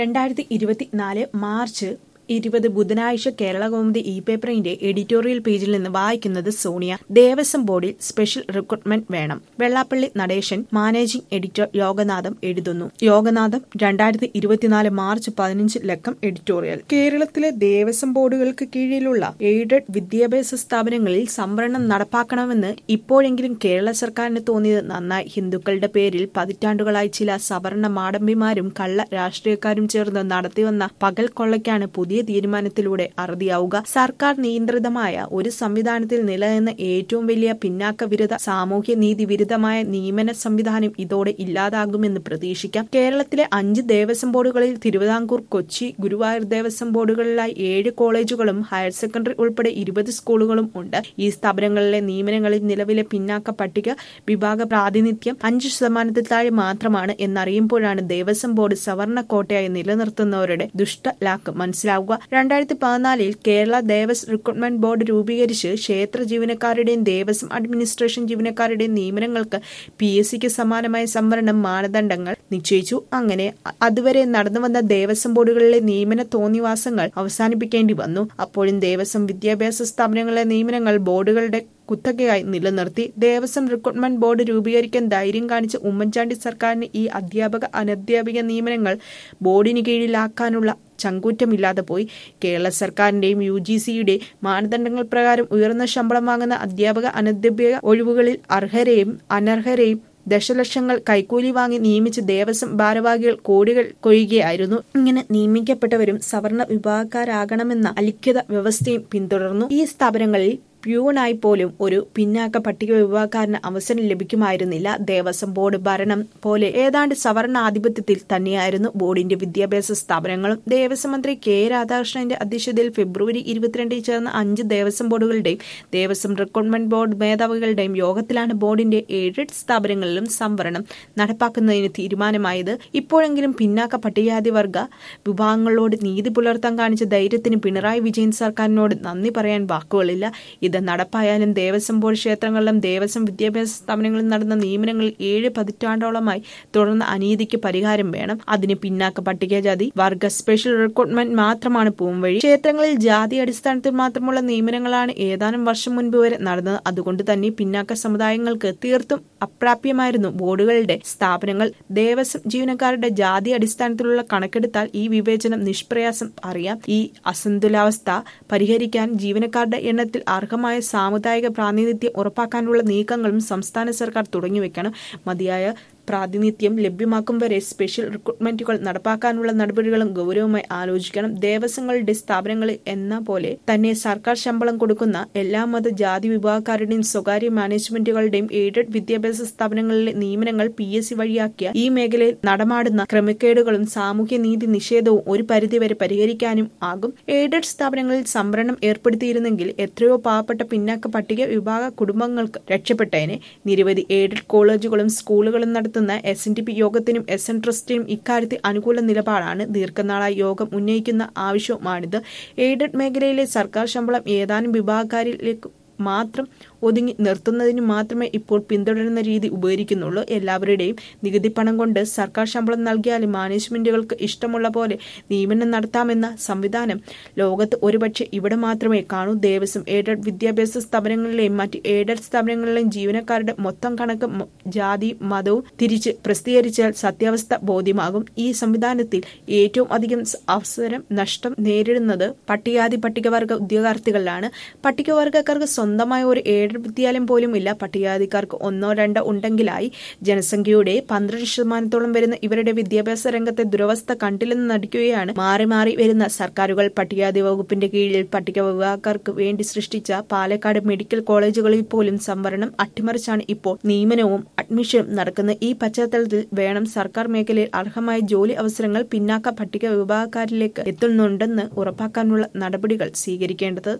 രണ്ടായിരത്തി ഇരുപത്തിനാല് മാർച്ച് ഇരുപത് ബുധനാഴ്ച കേരള കൗമുദി ഇ പേപ്പറിന്റെ എഡിറ്റോറിയൽ പേജിൽ നിന്ന് വായിക്കുന്നത് സോണിയ ദേവസ്വം ബോർഡിൽ സ്പെഷ്യൽ റിക്രൂട്ട്മെന്റ് വേണം വെള്ളാപ്പള്ളി നടേശൻ മാനേജിംഗ് എഡിറ്റർ യോഗനാഥം എഴുതുന്നു യോഗനാഥം രണ്ടായിരത്തി ഇരുപത്തിനാല് മാർച്ച് പതിനഞ്ച് ലക്കം എഡിറ്റോറിയൽ കേരളത്തിലെ ദേവസ്വം ബോർഡുകൾക്ക് കീഴിലുള്ള എയ്ഡഡ് വിദ്യാഭ്യാസ സ്ഥാപനങ്ങളിൽ സംവരണം നടപ്പാക്കണമെന്ന് ഇപ്പോഴെങ്കിലും കേരള സർക്കാരിന് തോന്നിയത് നന്നായി ഹിന്ദുക്കളുടെ പേരിൽ പതിറ്റാണ്ടുകളായി ചില സവർണ മാടമ്പിമാരും കള്ള രാഷ്ട്രീയക്കാരും ചേർന്ന് നടത്തിവന്ന പകൽ കൊള്ളയ്ക്കാണ് പുതിയ തീരുമാനത്തിലൂടെ അറുതിയാവുക സർക്കാർ നിയന്ത്രിതമായ ഒരു സംവിധാനത്തിൽ നിലനിന്ന ഏറ്റവും വലിയ പിന്നാക്ക വിരുദ്ധ സാമൂഹ്യ നീതി വിരുദ്ധമായ നിയമന സംവിധാനം ഇതോടെ ഇല്ലാതാകുമെന്ന് പ്രതീക്ഷിക്കാം കേരളത്തിലെ അഞ്ച് ദേവസ്വം ബോർഡുകളിൽ തിരുവിതാംകൂർ കൊച്ചി ഗുരുവായൂർ ദേവസ്വം ബോർഡുകളിലായി ഏഴ് കോളേജുകളും ഹയർ സെക്കൻഡറി ഉൾപ്പെടെ ഇരുപത് സ്കൂളുകളും ഉണ്ട് ഈ സ്ഥാപനങ്ങളിലെ നിയമനങ്ങളിൽ നിലവിലെ പിന്നാക്ക പട്ടിക വിഭാഗ പ്രാതിനിധ്യം അഞ്ച് ശതമാനത്തിൽ താഴെ മാത്രമാണ് എന്നറിയുമ്പോഴാണ് ദേവസ്വം ബോർഡ് സവർണ കോട്ടയായി നിലനിർത്തുന്നവരുടെ ദുഷ്ടലാക്ക് മനസ്സിലാവുക രണ്ടായിരത്തി പതിനാലിൽ കേരള ദേവസ്വം റിക്രൂട്ട്മെന്റ് ബോർഡ് രൂപീകരിച്ച് ക്ഷേത്ര ജീവനക്കാരുടെയും ദേവസ്വം അഡ്മിനിസ്ട്രേഷൻ ജീവനക്കാരുടെയും നിയമനങ്ങൾക്ക് പി എസ് സിക്ക് സമാനമായ സംവരണം മാനദണ്ഡങ്ങൾ നിശ്ചയിച്ചു അങ്ങനെ അതുവരെ നടന്നുവന്ന ദേവസ്വം ബോർഡുകളിലെ നിയമന തോന്നിവാസങ്ങൾ അവസാനിപ്പിക്കേണ്ടി വന്നു അപ്പോഴും ദേവസ്വം വിദ്യാഭ്യാസ സ്ഥാപനങ്ങളിലെ നിയമനങ്ങൾ ബോർഡുകളുടെ കുത്തകയായി നിലനിർത്തി ദേവസ്വം റിക്രൂട്ട്മെന്റ് ബോർഡ് രൂപീകരിക്കാൻ ധൈര്യം കാണിച്ച ഉമ്മൻചാണ്ടി സർക്കാരിന് ഈ അധ്യാപക അനധ്യാപിക നിയമനങ്ങൾ ബോർഡിന് കീഴിലാക്കാനുള്ള ചങ്കൂറ്റമില്ലാതെ പോയി കേരള സർക്കാരിന്റെയും യു ജി സിയുടെ മാനദണ്ഡങ്ങൾ പ്രകാരം ഉയർന്ന ശമ്പളം വാങ്ങുന്ന അധ്യാപക അനധ്യാപിക ഒഴിവുകളിൽ അർഹരെയും അനർഹരെയും ദശലക്ഷങ്ങൾ കൈക്കൂലി വാങ്ങി നിയമിച്ച ദേവസ്വം ഭാരവാഹികൾ കോടികൾ കൊയ്യുകയായിരുന്നു ഇങ്ങനെ നിയമിക്കപ്പെട്ടവരും സവർണ വിഭാഗക്കാരാകണമെന്ന അലിഖിത വ്യവസ്ഥയും പിന്തുടർന്നു ഈ സ്ഥാപനങ്ങളിൽ പ്യൂണായി പോലും ഒരു പിന്നാക്ക പട്ടിക വിഭാഗക്കാരന് അവസരം ലഭിക്കുമായിരുന്നില്ല ദേവസ്വം ബോർഡ് ഭരണം പോലെ ഏതാണ്ട് സവർണ ആധിപത്യത്തിൽ തന്നെയായിരുന്നു ബോർഡിന്റെ വിദ്യാഭ്യാസ സ്ഥാപനങ്ങളും ദേവസ്വം മന്ത്രി കെ രാധാകൃഷ്ണന്റെ അധ്യക്ഷതയിൽ ഫെബ്രുവരി ഇരുപത്തിരണ്ടിൽ ചേർന്ന അഞ്ച് ദേവസ്വം ബോർഡുകളുടെയും ദേവസ്വം റിക്രൂട്ട്മെന്റ് ബോർഡ് മേധാവികളുടെയും യോഗത്തിലാണ് ബോർഡിന്റെ എയ്ഡഡ് സ്ഥാപനങ്ങളിലും സംവരണം നടപ്പാക്കുന്നതിന് തീരുമാനമായത് ഇപ്പോഴെങ്കിലും പിന്നാക്ക പട്ടികജാതി വർഗ വിഭാഗങ്ങളോട് നീതി പുലർത്താൻ കാണിച്ച ധൈര്യത്തിന് പിണറായി വിജയൻ സർക്കാരിനോട് നന്ദി പറയാൻ വാക്കുകളില്ല ഇത് നടപ്പായാലും ദേവസ്വം ബോർഡ് ക്ഷേത്രങ്ങളിലും ദേവസ്വം വിദ്യാഭ്യാസ സ്ഥാപനങ്ങളിലും നടന്ന നിയമനങ്ങളിൽ ഏഴ് പതിറ്റാണ്ടോളമായി തുടർന്ന അനീതിക്ക് പരിഹാരം വേണം അതിന് പിന്നാക്ക പട്ടികജാതി വർഗ സ്പെഷ്യൽ റിക്രൂട്ട്മെന്റ് മാത്രമാണ് പൂംവഴി ക്ഷേത്രങ്ങളിൽ ജാതി അടിസ്ഥാനത്തിൽ മാത്രമുള്ള നിയമനങ്ങളാണ് ഏതാനും വർഷം മുൻപ് വരെ നടന്നത് അതുകൊണ്ട് തന്നെ പിന്നാക്ക സമുദായങ്ങൾക്ക് തീർത്തും അപ്രാപ്യമായിരുന്നു ബോർഡുകളുടെ സ്ഥാപനങ്ങൾ ദേവസ്വം ജീവനക്കാരുടെ ജാതി അടിസ്ഥാനത്തിലുള്ള കണക്കെടുത്താൽ ഈ വിവേചനം നിഷ്പ്രയാസം അറിയാം ഈ അസന്തുലാവസ്ഥ പരിഹരിക്കാൻ ജീവനക്കാരുടെ എണ്ണത്തിൽ അർഹമായ സാമുദായിക പ്രാതിനിധ്യം ഉറപ്പാക്കാനുള്ള നീക്കങ്ങളും സംസ്ഥാന സർക്കാർ തുടങ്ങിവെക്കണം മതിയായ പ്രാതിനിധ്യം ലഭ്യമാക്കും വരെ സ്പെഷ്യൽ റിക്രൂട്ട്മെന്റുകൾ നടപ്പാക്കാനുള്ള നടപടികളും ഗൗരവമായി ആലോചിക്കണം ദേവസ്വങ്ങളുടെ സ്ഥാപനങ്ങളിൽ എന്ന പോലെ തന്നെ സർക്കാർ ശമ്പളം കൊടുക്കുന്ന എല്ലാ മത ജാതി വിഭാഗക്കാരുടെയും സ്വകാര്യ മാനേജ്മെന്റുകളുടെയും എയ്ഡഡ് വിദ്യാഭ്യാസ സ്ഥാപനങ്ങളിലെ നിയമനങ്ങൾ പി എസ് സി വഴിയാക്കിയ ഈ മേഖലയിൽ നടമാടുന്ന ക്രമക്കേടുകളും സാമൂഹ്യ നീതി നിഷേധവും ഒരു പരിധിവരെ പരിഹരിക്കാനും ആകും എയ്ഡഡ് സ്ഥാപനങ്ങളിൽ സംവരണം ഏർപ്പെടുത്തിയിരുന്നെങ്കിൽ എത്രയോ പാവപ്പെട്ട പിന്നാക്ക പട്ടിക വിഭാഗ കുടുംബങ്ങൾക്ക് രക്ഷപ്പെട്ടേനെ നിരവധി എയ്ഡഡ് കോളേജുകളും സ്കൂളുകളും നടത്തുന്ന എസ് എൻ ഡി പി യോഗത്തിനും എസ് എൻ ട്രസ്റ്റിനും ഇക്കാര്യത്തിൽ അനുകൂല നിലപാടാണ് ദീർഘനാളായി യോഗം ഉന്നയിക്കുന്ന ആവശ്യവുമാണിത് എയ്ഡഡ് മേഖലയിലെ സർക്കാർ ശമ്പളം ഏതാനും വിഭാഗക്കാരിലേക്ക് മാത്രം ഒതുങ്ങി നിർത്തുന്നതിന് മാത്രമേ ഇപ്പോൾ പിന്തുടരുന്ന രീതി ഉപകരിക്കുന്നുള്ളൂ എല്ലാവരുടെയും നികുതി പണം കൊണ്ട് സർക്കാർ ശമ്പളം നൽകിയാലും മാനേജ്മെന്റുകൾക്ക് ഇഷ്ടമുള്ള പോലെ നിയമനം നടത്താമെന്ന സംവിധാനം ലോകത്ത് ഒരുപക്ഷെ ഇവിടെ മാത്രമേ കാണൂ ദേവസ്വം എയ്ഡഡ് വിദ്യാഭ്യാസ സ്ഥാപനങ്ങളിലെയും മറ്റ് എയ്ഡഡ് സ്ഥാപനങ്ങളിലെയും ജീവനക്കാരുടെ മൊത്തം കണക്ക് ജാതി മതവും തിരിച്ച് പ്രസിദ്ധീകരിച്ചാൽ സത്യാവസ്ഥ ബോധ്യമാകും ഈ സംവിധാനത്തിൽ ഏറ്റവും അധികം അവസരം നഷ്ടം നേരിടുന്നത് പട്ടികാതി പട്ടികവർഗ ഉദ്യോഗാർത്ഥികളിലാണ് പട്ടികവർഗക്കാർക്ക് സ്വന്തമായ ഒരു എയ്ഡഡ് വിദ്യാലയം പോലും ഇല്ല പട്ടികജാതിക്കാർക്ക് ഒന്നോ രണ്ടോ ഉണ്ടെങ്കിലായി ജനസംഖ്യയുടെ പന്ത്രണ്ട് ശതമാനത്തോളം വരുന്ന ഇവരുടെ വിദ്യാഭ്യാസ രംഗത്തെ ദുരവസ്ഥ കണ്ടില്ലെന്ന് നടിക്കുകയാണ് മാറി മാറി വരുന്ന സർക്കാരുകൾ പട്ടികജാതി വകുപ്പിന്റെ കീഴിൽ പട്ടിക വിഭാഗക്കാർക്ക് വേണ്ടി സൃഷ്ടിച്ച പാലക്കാട് മെഡിക്കൽ കോളേജുകളിൽ പോലും സംവരണം അട്ടിമറിച്ചാണ് ഇപ്പോൾ നിയമനവും അഡ്മിഷനും നടക്കുന്നത് ഈ പശ്ചാത്തലത്തിൽ വേണം സർക്കാർ മേഖലയിൽ അർഹമായ ജോലി അവസരങ്ങൾ പിന്നാക്ക പട്ടിക വിഭാഗക്കാരിലേക്ക് എത്തുന്നുണ്ടെന്ന് ഉറപ്പാക്കാനുള്ള നടപടികൾ സ്വീകരിക്കേണ്ടത്